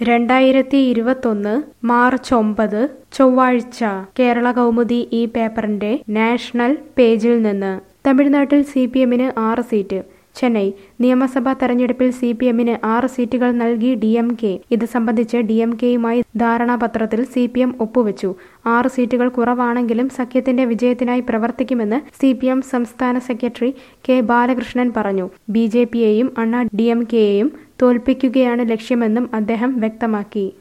രണ്ടായിരത്തി ഇരുപത്തൊന്ന് മാർച്ച് ഒമ്പത് ചൊവ്വാഴ്ച കേരള കൗമുദി ഈ പേപ്പറിന്റെ നാഷണൽ പേജിൽ നിന്ന് തമിഴ്നാട്ടിൽ സി പി എമ്മിന് ആറ് സീറ്റ് ചെന്നൈ നിയമസഭാ തെരഞ്ഞെടുപ്പിൽ സി പി എമ്മിന് ആറ് സീറ്റുകൾ നൽകി ഡി എം കെ ഇത് സംബന്ധിച്ച് ഡി എം കെയുമായി ധാരണാപത്രത്തിൽ സി പി എം ഒപ്പുവെച്ചു ആറ് സീറ്റുകൾ കുറവാണെങ്കിലും സഖ്യത്തിന്റെ വിജയത്തിനായി പ്രവർത്തിക്കുമെന്ന് സി പി എം സംസ്ഥാന സെക്രട്ടറി കെ ബാലകൃഷ്ണൻ പറഞ്ഞു ബി ജെ പിയെയും അണ്ണാ ഡി എം കെയെയും തോൽപ്പിക്കുകയാണ് ലക്ഷ്യമെന്നും അദ്ദേഹം വ്യക്തമാക്കി